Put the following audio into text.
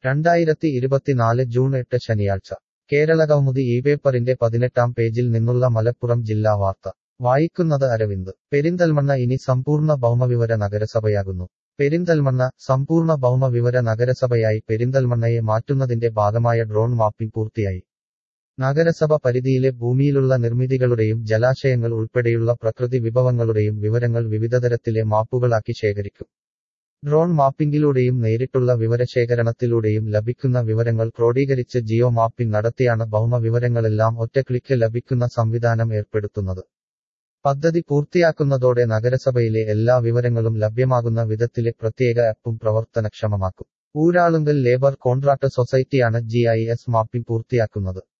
രണ്ടായിരത്തി ഇരുപത്തിനാല് ജൂൺ എട്ട് ശനിയാഴ്ച കേരളകൗമുദി ഈ പേപ്പറിന്റെ പതിനെട്ടാം പേജിൽ നിന്നുള്ള മലപ്പുറം ജില്ലാ വാർത്ത വായിക്കുന്നത് അരവിന്ദ് പെരിന്തൽമണ്ണ ഇനി സമ്പൂർണ്ണ ഭൗമവിവര നഗരസഭയാകുന്നു പെരിന്തൽമണ്ണ സമ്പൂർണ്ണ ഭൗമവിവര നഗരസഭയായി പെരിന്തൽമണ്ണയെ മാറ്റുന്നതിന്റെ ഭാഗമായ ഡ്രോൺ മാപ്പിംഗ് പൂർത്തിയായി നഗരസഭ പരിധിയിലെ ഭൂമിയിലുള്ള നിർമ്മിതികളുടെയും ജലാശയങ്ങൾ ഉൾപ്പെടെയുള്ള പ്രകൃതി വിഭവങ്ങളുടെയും വിവരങ്ങൾ വിവിധതരത്തിലെ മാപ്പുകളാക്കി ശേഖരിക്കും ഡ്രോൺ മാപ്പിംഗിലൂടെയും നേരിട്ടുള്ള വിവരശേഖരണത്തിലൂടെയും ലഭിക്കുന്ന വിവരങ്ങൾ ക്രോഡീകരിച്ച് ജിയോ മാപ്പിംഗ് നടത്തിയാണ് ഭൗമ വിവരങ്ങളെല്ലാം ഒറ്റ ക്ലിക്ക് ലഭിക്കുന്ന സംവിധാനം ഏർപ്പെടുത്തുന്നത് പദ്ധതി പൂർത്തിയാക്കുന്നതോടെ നഗരസഭയിലെ എല്ലാ വിവരങ്ങളും ലഭ്യമാകുന്ന വിധത്തിലെ പ്രത്യേക ആപ്പും പ്രവർത്തനക്ഷമമാക്കും ഊരാളുങ്കൽ ലേബർ കോൺട്രാക്ട് സൊസൈറ്റിയാണ് ജി ഐ എസ് മാപ്പിംഗ് പൂർത്തിയാക്കുന്നത്